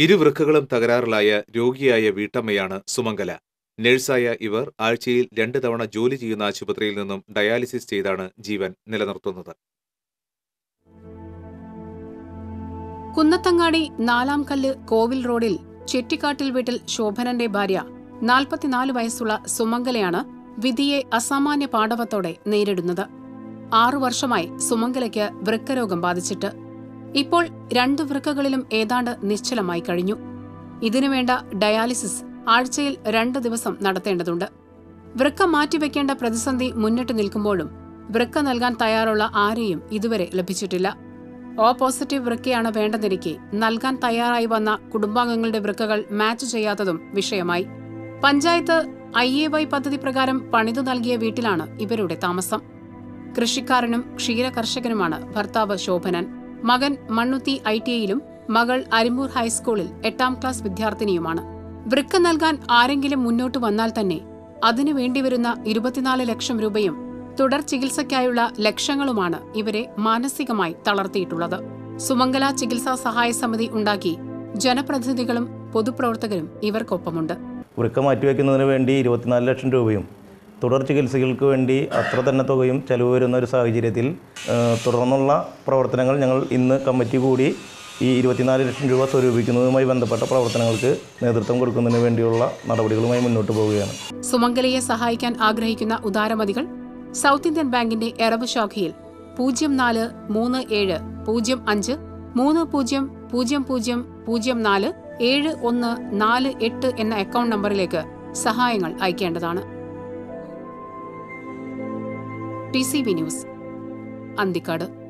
ഇരുവൃക്കകളും തകരാറിലായ രോഗിയായ വീട്ടമ്മയാണ് സുമംഗല നഴ്സായ ഇവർ ആഴ്ചയിൽ രണ്ട് തവണ ജോലി ചെയ്യുന്ന ആശുപത്രിയിൽ നിന്നും ഡയാലിസിസ് ചെയ്താണ് ജീവൻ നിലനിർത്തുന്നത് കുന്നത്തങ്ങാടി നാലാം കല്ല് കോവിൽ റോഡിൽ ചെട്ടിക്കാട്ടിൽ വീട്ടിൽ ശോഭനന്റെ ഭാര്യ നാൽപ്പത്തിനാല് വയസ്സുള്ള സുമംഗലയാണ് വിധിയെ അസാമാന്യ പാടവത്തോടെ നേരിടുന്നത് ആറു വർഷമായി സുമംഗലയ്ക്ക് വൃക്കരോഗം ബാധിച്ചിട്ട് ഇപ്പോൾ രണ്ടു വൃക്കകളിലും ഏതാണ്ട് നിശ്ചലമായി കഴിഞ്ഞു ഇതിനുവേണ്ട ഡയാലിസിസ് ആഴ്ചയിൽ രണ്ട് ദിവസം നടത്തേണ്ടതുണ്ട് വൃക്ക മാറ്റിവെക്കേണ്ട പ്രതിസന്ധി മുന്നിട്ട് നിൽക്കുമ്പോഴും വൃക്ക നൽകാൻ തയ്യാറുള്ള ആരെയും ഇതുവരെ ലഭിച്ചിട്ടില്ല ഓ പോസിറ്റീവ് വൃക്കയാണ് വേണ്ടതിരിക്കെ നൽകാൻ തയ്യാറായി വന്ന കുടുംബാംഗങ്ങളുടെ വൃക്കകൾ മാച്ച് ചെയ്യാത്തതും വിഷയമായി പഞ്ചായത്ത് ഐ എ വൈ പദ്ധതി പ്രകാരം പണിതു നൽകിയ വീട്ടിലാണ് ഇവരുടെ താമസം കൃഷിക്കാരനും ക്ഷീര കർഷകനുമാണ് ഭർത്താവ് ശോഭനൻ മകൻ മണ്ണുത്തി ഐ ടി ഐയിലും മകൾ അരിമ്പൂർ ഹൈസ്കൂളിൽ എട്ടാം ക്ലാസ് വിദ്യാർത്ഥിനിയുമാണ് വൃക്ക നൽകാൻ ആരെങ്കിലും മുന്നോട്ട് വന്നാൽ തന്നെ അതിനു വേണ്ടിവരുന്ന ഇരുപത്തിനാല് ലക്ഷം രൂപയും തുടർ ചികിത്സയ്ക്കായുള്ള ലക്ഷങ്ങളുമാണ് ഇവരെ മാനസികമായി തളർത്തിയിട്ടുള്ളത് സുമംഗല ചികിത്സാ സഹായ സമിതി ഉണ്ടാക്കി ജനപ്രതിനിധികളും പൊതുപ്രവർത്തകരും ഇവർക്കൊപ്പമുണ്ട് വൃക്ക മാറ്റിവെക്കുന്നതിന് വേണ്ടി ഇരുപത്തിനാല് ലക്ഷം രൂപയും തുടർ ചികിത്സകൾക്ക് വേണ്ടി അത്ര തന്നെ തുകയും ചെലവ് വരുന്ന ഒരു സാഹചര്യത്തിൽ ആ, തുടർന്നുള്ള പ്രവർത്തനങ്ങൾ ഞങ്ങൾ ഇന്ന് കമ്മിറ്റി കൂടി ഈ ഇരുപത്തിനാല് ലക്ഷം രൂപ സ്വരൂപിക്കുന്നതുമായി ബന്ധപ്പെട്ട പ്രവർത്തനങ്ങൾക്ക് നേതൃത്വം കൊടുക്കുന്നതിന് വേണ്ടിയുള്ള നടപടികളുമായി മുന്നോട്ട് പോവുകയാണ് സുമംഗലയെ സഹായിക്കാൻ ആഗ്രഹിക്കുന്ന ഉദാരമതികൾ സൗത്ത് ഇന്ത്യൻ ബാങ്കിന്റെ എറവ് ശാഖയിൽ പൂജ്യം നാല് മൂന്ന് ഏഴ് പൂജ്യം അഞ്ച് മൂന്ന് പൂജ്യം പൂജ്യം പൂജ്യം പൂജ്യം നാല് ഏഴ് ഒന്ന് നാല് എട്ട് എന്ന അക്കൗണ്ട് നമ്പറിലേക്ക് സഹായങ്ങൾ അയക്കേണ്ടതാണ് T C B news Anthikad